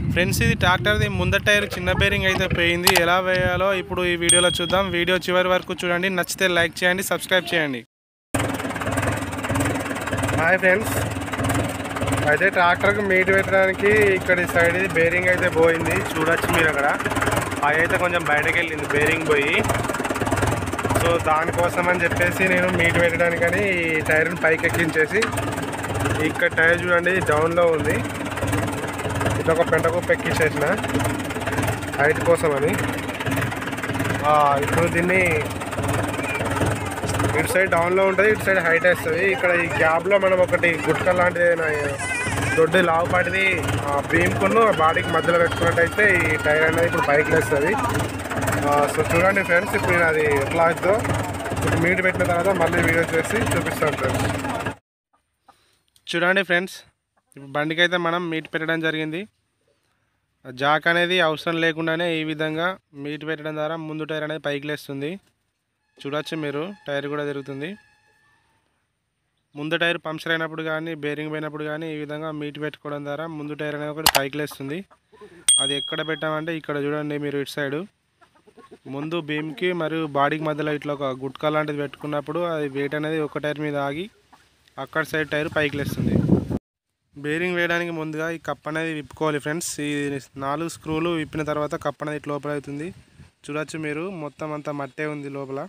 Friends ఇది ట్రాక్టర్ది ముందర tyre చిన్న బేరింగ్ అయితే పోయింది ఎలా వేయాలో ఇప్పుడు ఈ వీడియోలో చూద్దాం వీడియో చివరి వరకు చూడండి నచ్చితే లైక్ చేయండి సబ్స్క్రైబ్ చేయండి హాయ్ ఫ్రెండ్స్ అయితే ట్రాక్టర్కి మీట్ పెట్టడానికి ఇక్కడ సైడ్ ఇది బేరింగ్ అయితే పోయింది చూడొచ్చు మీరు అక్కడ అది అయితే కొంచెం బయటకు వెళ్ళింది బేరింగ్ పోయి సో దానికోసం అని చెప్పేసి నేను మీట్ పెట్టడానికని ఈ టైర్ని పైకి ఎక్కించేసి ఇక్కడ టైర్ చూడండి డౌన్లో ఉంది ఇది ఒక పెంట కుప్ప ఎక్కించేసిన హైట్ కోసం అని ఆ, ఇప్పుడు దీన్ని ఇటు సైడ్ డౌన్లో ఉంటుంది ఇటు సైడ్ హైట్ వేస్తుంది ఇక్కడ ఈ గ్యాప్లో మనం ఒకటి గుట్క లాంటిది ఏదైనా దొడ్డి లావుపాటిది భీమ్కును బాడీకి మధ్యలో పెట్టుకున్నట్టయితే ఈ టైర్ అనేది ఇప్పుడు పైకి లేస్తుంది సో చూడండి ఫ్రెండ్స్ ఇప్పుడు నేను అది ఎట్లా అవుతుందో ఇప్పుడు మీట్ పెట్టిన తర్వాత మళ్ళీ వీడియో చేసి చూపిస్తాను ఫ్రెండ్స్ చూడండి ఫ్రెండ్స్ ఇప్పుడు బండికి అయితే మనం మీట్ పెట్టడం జరిగింది ఆ జాక్ అనేది అవసరం లేకుండానే ఈ విధంగా మీట్ పెట్టడం ద్వారా ముందు టైర్ అనేది పైకి లేస్తుంది చూడొచ్చు మీరు టైర్ కూడా తిరుగుతుంది ముందు టైర్ పంక్చర్ అయినప్పుడు కానీ బేరింగ్ పోయినప్పుడు కానీ ఈ విధంగా మీట్ పెట్టుకోవడం ద్వారా ముందు టైర్ అనేది ఒకటి పైకి లేస్తుంది అది ఎక్కడ పెట్టామంటే ఇక్కడ చూడండి మీరు ఇటు సైడు ముందు బీమ్కి మరియు బాడీకి మధ్యలో ఇట్లా ఒక గుట్కా లాంటిది పెట్టుకున్నప్పుడు అది వెయిట్ అనేది ఒక టైర్ మీద ఆగి అక్కడ సైడ్ టైర్ పైకి లేస్తుంది బేరింగ్ వేయడానికి ముందుగా ఈ కప్ అనేది విప్పుకోవాలి ఫ్రెండ్స్ ఈ నాలుగు స్క్రూలు విప్పిన తర్వాత కప్ అనేది ఇట్లా లోపల అవుతుంది చూడొచ్చు మీరు మొత్తం అంతా మట్టే ఉంది లోపల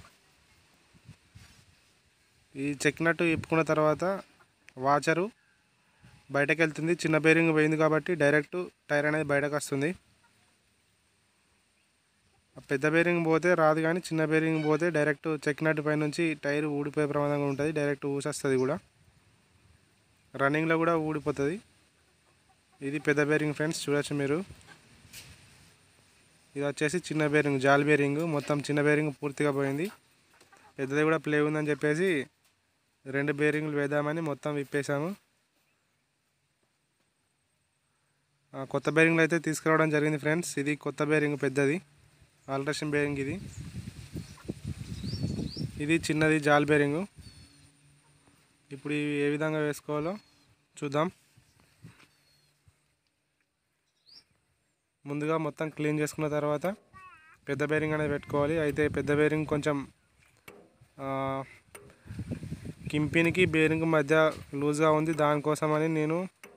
ఈ చెక్కినట్టు విప్పుకున్న తర్వాత వాచరు బయటకు వెళ్తుంది చిన్న బేరింగ్ పోయింది కాబట్టి డైరెక్ట్ టైర్ అనేది బయటకు వస్తుంది ఆ పెద్ద బేరింగ్ పోతే రాదు కానీ చిన్న బేరింగ్ పోతే డైరెక్ట్ చెక్కినట్టు పై నుంచి టైర్ ఊడిపోయే ప్రమాదంగా ఉంటుంది డైరెక్ట్ ఊసేస్తుంది కూడా రన్నింగ్లో కూడా ఊడిపోతుంది ఇది పెద్ద బేరింగ్ ఫ్రెండ్స్ చూడొచ్చు మీరు ఇది వచ్చేసి చిన్న బేరింగ్ జాల్ బేరింగ్ మొత్తం చిన్న బేరింగ్ పూర్తిగా పోయింది పెద్దది కూడా ప్లే ఉందని చెప్పేసి రెండు బేరింగ్లు వేద్దామని మొత్తం విప్పేసాము ఆ, కొత్త బేరింగ్లు అయితే తీసుకురావడం జరిగింది ఫ్రెండ్స్ ఇది కొత్త బేరింగ్ పెద్దది ఆల్ట్రేషన్ బేరింగ్ ఇది ఇది చిన్నది జాల్ బేరింగు ఇప్పుడు ఇవి ఏ విధంగా వేసుకోవాలో చూద్దాం ముందుగా మొత్తం క్లీన్ చేసుకున్న తర్వాత పెద్ద బేరింగ్ అనేది పెట్టుకోవాలి అయితే పెద్ద బేరింగ్ కొంచెం ఆ, కింపినికి బేరింగ్ మధ్య లూజ్గా ఉంది దానికోసమని నేను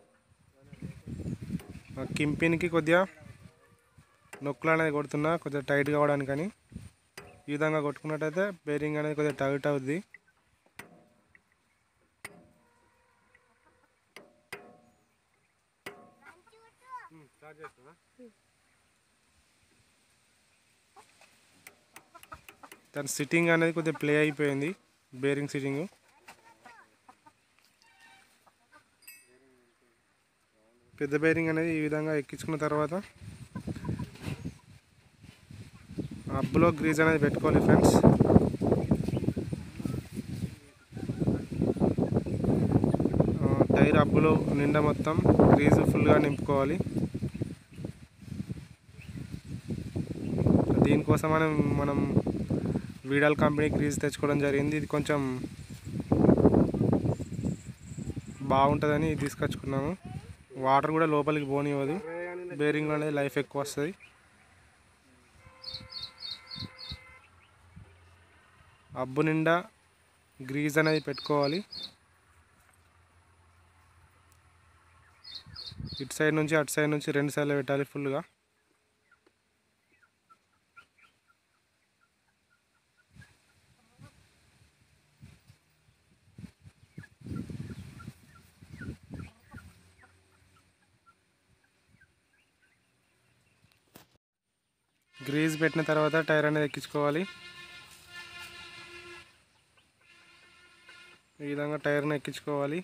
ఆ కింపినికి కొద్దిగా నొక్కులు అనేది కొడుతున్నా కొద్దిగా టైట్ కావడానికని ఈ విధంగా కొట్టుకున్నట్టయితే బేరింగ్ అనేది కొద్దిగా టైట్ అవుద్ది దాని సిట్టింగ్ అనేది కొద్దిగా ప్లే అయిపోయింది బేరింగ్ సిట్టింగ్ పెద్ద బేరింగ్ అనేది ఈ విధంగా ఎక్కించుకున్న తర్వాత అబ్బులో గ్రీజ్ అనేది పెట్టుకోవాలి ఫ్రెండ్స్ ఆ, టైర్ అబ్బులో నిండా మొత్తం గ్రీజ్ ఫుల్గా నింపుకోవాలి దీనికోసం మనం మనం వీడాల్ కంపెనీ గ్రీజ్ తెచ్చుకోవడం జరిగింది ఇది కొంచెం బాగుంటుందని తీసుకొచ్చుకున్నాము వాటర్ కూడా లోపలికి పోనివ్వదు బేరింగ్ అనేది లైఫ్ ఎక్కువ వస్తుంది అబ్బు నిండా గ్రీజ్ అనేది పెట్టుకోవాలి ఇటు సైడ్ నుంచి అటు సైడ్ నుంచి రెండు సైడ్లు పెట్టాలి ఫుల్గా గ్రీజ్ పెట్టిన తర్వాత టైర్ అనేది ఎక్కించుకోవాలి ఈ విధంగా టైర్ని ఎక్కించుకోవాలి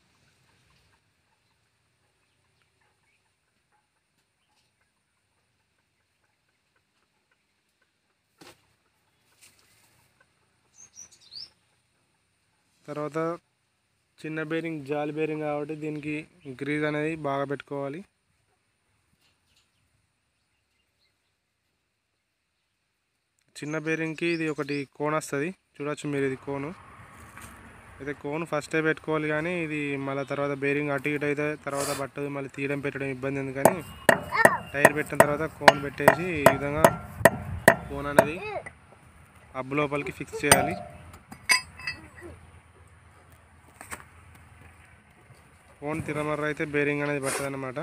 తర్వాత చిన్న బేరింగ్ జాలి బేరింగ్ కాబట్టి దీనికి గ్రీజ్ అనేది బాగా పెట్టుకోవాలి చిన్న బేరింగ్కి ఇది ఒకటి కోన్ వస్తుంది చూడొచ్చు మీరు ఇది కోను అయితే కోన్ ఫస్టే పెట్టుకోవాలి కానీ ఇది మళ్ళీ తర్వాత బేరింగ్ అటు ఇటు అయితే తర్వాత పట్టదు మళ్ళీ తీయడం పెట్టడం ఇబ్బంది ఎందుకని టైర్ పెట్టిన తర్వాత కోన్ పెట్టేసి ఈ విధంగా కోన్ అనేది అబ్బు లోపలికి ఫిక్స్ చేయాలి కోన్ తిరమర్ర అయితే బేరింగ్ అనేది పడుతుంది అన్నమాట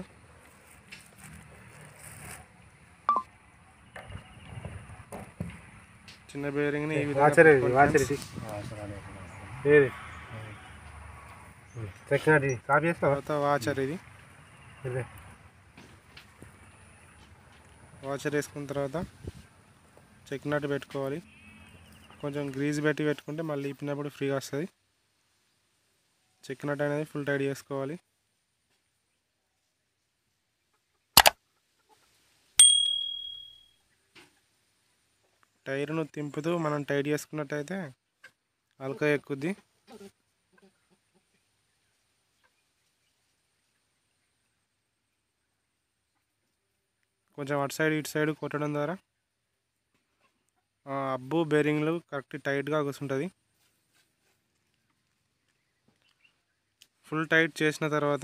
చిన్న బేరింగ్ని ఈ విధంగా వాచర్ ఇది పెట్టుకోవాలి వాచర్ friends. ఇది ఏది సెకండ్ కాపీ చేస్తావా తర్వాత వాచర్ ఇది ఇదే వాచర్ వేసుకున్న తర్వాత చెక్ నట్ పెట్టుకోవాలి కొంచెం గ్రీజ్ పెట్టి పెట్టుకుంటే మళ్ళీ ఇప్పినప్పుడు ఫ్రీగా వస్తుంది చెక్ నట్ అనేది ఫుల్ టైట్ చేసుకోవాలి టైర్ను తింపుతూ మనం టైట్ చేసుకున్నట్టయితే అలక ఎక్కుద్ది కొంచెం అటు సైడ్ ఇటు సైడ్ కొట్టడం ద్వారా ఆ అబ్బు బేరింగ్లు కరెక్ట్ టైట్గా కూర్చుంటుంది ఫుల్ టైట్ చేసిన తర్వాత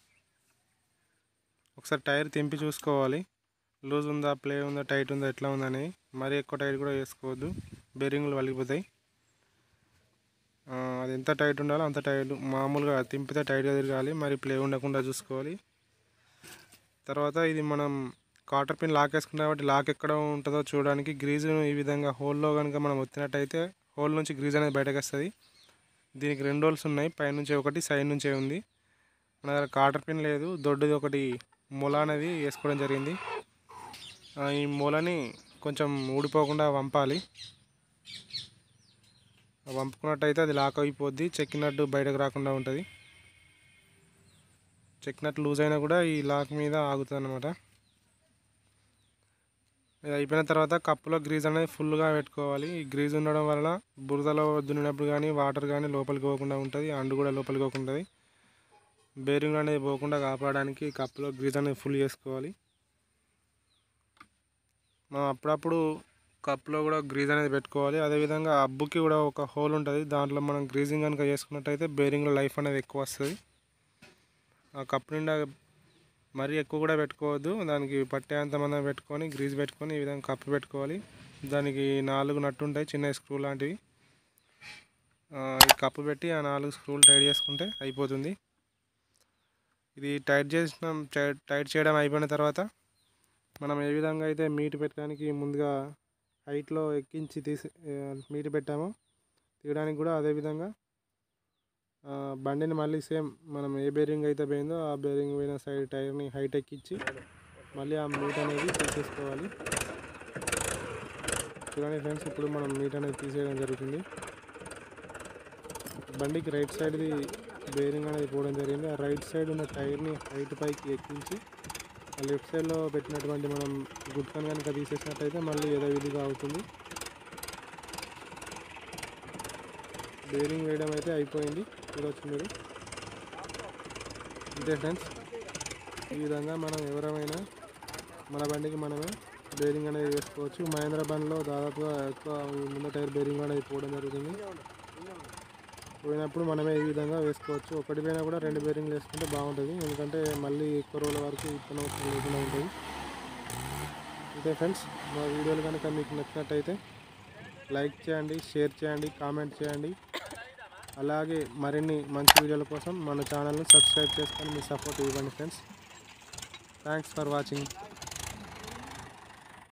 ఒకసారి టైర్ తెంపి చూసుకోవాలి లూజ్ ఉందా ప్లే ఉందా టైట్ ఉందా ఎట్లా ఉందని మరీ ఎక్కువ టైట్ కూడా వేసుకోవద్దు బేరింగ్లు వలిగిపోతాయి ఆ, అది ఎంత టైట్ ఉండాలో అంత టైట్ మామూలుగా తింపితే టైట్గా తిరగాలి మరి ప్లే ఉండకుండా చూసుకోవాలి తర్వాత ఇది మనం కాటర్ పిన్ లాక్ వేసుకున్నాం కాబట్టి లాక్ ఎక్కడ ఉంటుందో చూడడానికి గ్రీజు ఈ విధంగా హోల్లో కనుక మనం ఒత్తినట్టయితే హోల్ నుంచి గ్రీజ్ అనేది బయటకు వస్తుంది దీనికి రెండు హోల్స్ ఉన్నాయి పైనుంచి ఒకటి సైడ్ నుంచే ఉంది మన దగ్గర కాటర్ పిన్ లేదు దొడ్డుది ఒకటి మొల అనేది వేసుకోవడం జరిగింది ఆ, ఈ మొలని కొంచెం ఊడిపోకుండా వంపాలి ఆ వంపుకున్నట్టయితే అది లాక్ అయిపోద్ది చెక్కినట్టు బయటకు రాకుండా ఉంటుంది చెక్కినట్టు లూజ్ అయినా కూడా ఈ లాక్ మీద ఆగుతుంది అనమాట ఇది అయిపోయిన తర్వాత కప్పులో గ్రీజ్ అనేది ఫుల్గా పెట్టుకోవాలి ఈ గ్రీజ్ ఉండడం వలన బురదలో దున్నినప్పుడు కానీ వాటర్ కానీ లోపలికి పోకుండా ఉంటుంది అండు కూడా లోపలికి పోకుండా ఉంటుంది బేరింగ్ అనేది పోకుండా కాపాడడానికి ఈ కప్పులో గ్రీజ్ అనేది ఫుల్ చేసుకోవాలి మనం అప్పుడప్పుడు కప్లో కూడా గ్రీజ్ అనేది పెట్టుకోవాలి అదేవిధంగా అబ్బుకి కూడా ఒక హోల్ ఉంటుంది దాంట్లో మనం గ్రీజింగ్ కనుక చేసుకున్నట్టయితే బేరింగ్లో లైఫ్ అనేది ఎక్కువ వస్తుంది ఆ కప్ నిండా మరీ ఎక్కువ కూడా పెట్టుకోవద్దు దానికి పట్టేంత మందం పెట్టుకొని గ్రీజ్ పెట్టుకొని ఈ విధంగా కప్పు పెట్టుకోవాలి దానికి నాలుగు నట్టు ఉంటాయి చిన్న స్క్రూ లాంటివి ఆ, ఈ కప్పు పెట్టి ఆ నాలుగు స్క్రూలు టైట్ చేసుకుంటే అయిపోతుంది ఇది టైట్ చేసిన టై- టైట్ చేయడం అయిపోయిన తర్వాత మనం ఏ విధంగా అయితే మీట్ పెట్టడానికి ముందుగా హైట్లో ఎక్కించి తీసి ఆ, మీట్ పెట్టామో తీయడానికి కూడా అదే విధంగా ఆ, బండిని మళ్ళీ సేమ్ మనం ఏ బేరింగ్ అయితే పోయిందో ఆ బేరింగ్ పోయిన సైడ్ టైర్ని హైట్ ఎక్కించి మళ్ళీ ఆ మీట్ అనేది తీసేసుకోవాలి చూడండి ఫ్రెండ్స్ ఇప్పుడు మనం మీట్ అనేది తీసేయడం జరుగుతుంది బండికి రైట్ సైడ్ది బేరింగ్ అనేది పోవడం జరిగింది ఆ రైట్ సైడ్ ఉన్న టైర్ని హైట్ పైకి ఎక్కించి ఆ లెఫ్ట్ సైడ్లో పెట్టినటువంటి మనం గుట్కన్ కనుక తీసేసినట్టయితే మళ్ళీ యథావిధిగా అవుతుంది బేరింగ్ వేయడం అయితే అయిపోయింది చూడవచ్చు మీరు అంతే ఫ్రెండ్స్ ఈ విధంగా మనం ఎవరమైనా మన బండికి మనమే బేరింగ్ అనేది వేసుకోవచ్చు మహేంద్ర బండిలో దాదాపుగా ఎక్కువ ఈ ముందు టైర్ బేరింగ్ అనేది పోవడం జరుగుతుంది పోయినప్పుడు మనమే ఈ విధంగా వేసుకోవచ్చు ఒకటి పైన కూడా రెండు బేరింగ్లు వేసుకుంటే బాగుంటుంది ఎందుకంటే మళ్ళీ ఎక్కువ రోజుల వరకు ఇతను అవసరం లేకుండా ఉంటుంది అంతే ఫ్రెండ్స్ మా వీడియోలు కనుక మీకు నచ్చినట్టయితే లైక్ చేయండి షేర్ చేయండి కామెంట్ చేయండి అలాగే మరిన్ని మంచి వీడియోల కోసం మన ఛానల్ని సబ్స్క్రైబ్ చేసుకొని మీ సపోర్ట్ ఇవ్వండి ఫ్రెండ్స్ థ్యాంక్స్ ఫర్ వాచింగ్